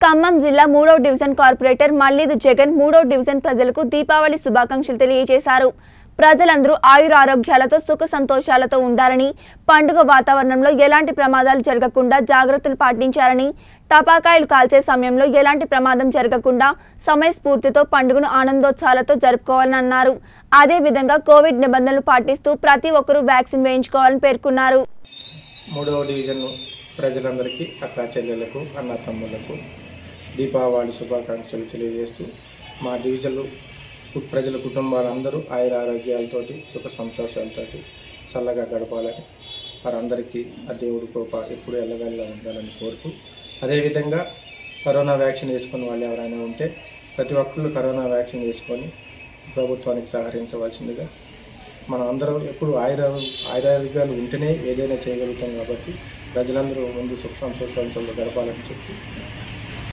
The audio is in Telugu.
ఖమ్మం జిల్లా మూడో డివిజన్ కార్పొరేటర్ మల్లిదు జగన్ మూడో డివిజన్ ప్రజలకు దీపావళి శుభాకాంక్షలు తెలియజేశారు ప్రజలందరూ ఆయుర ఆరోగ్యాలతో సుఖ సంతోషాలతో ఉండాలని పండుగ వాతావరణంలో ఎలాంటి ప్రమాదాలు జరగకుండా జాగ్రత్తలు పాటించాలని టపాకాయలు కాల్చే సమయంలో ఎలాంటి ప్రమాదం జరగకుండా సమయస్ఫూర్తితో పండుగను ఆనందోత్సాహాలతో జరుపుకోవాలని అన్నారు అదేవిధంగా కోవిడ్ నిబంధనలు పాటిస్తూ ప్రతి ఒక్కరూ వ్యాక్సిన్ వేయించుకోవాలని పేర్కొన్నారు మూడవ డివిజన్ ప్రజలందరికీ అక్క చెల్లెలకు అన్న తమ్ముళ్లకు దీపావళి శుభాకాంక్షలు తెలియజేస్తూ మా డివిజన్లు కు- ప్రజల కుటుంబాలందరూ ఆయుర ఆరోగ్యాలతోటి సుఖ సంతోషాలతోటి చల్లగా గడపాలని వారందరికీ ఆ దేవుడి కృప ఎప్పుడు ఎల్లవెల్ల ఉండాలని కోరుతూ అదేవిధంగా కరోనా వ్యాక్సిన్ వేసుకున్న వాళ్ళు ఎవరైనా ఉంటే ప్రతి ఒక్కళ్ళు కరోనా వ్యాక్సిన్ వేసుకొని ప్రభుత్వానికి సహకరించవలసిందిగా మనం అందరం ఎప్పుడు ఆయుర ఆయురారోగ్యాలు ఉంటేనే ఏదైనా చేయగలుగుతాం కాబట్టి ప్రజలందరూ ముందు సుఖ సంతోషాలతో గడపాలని చెప్పి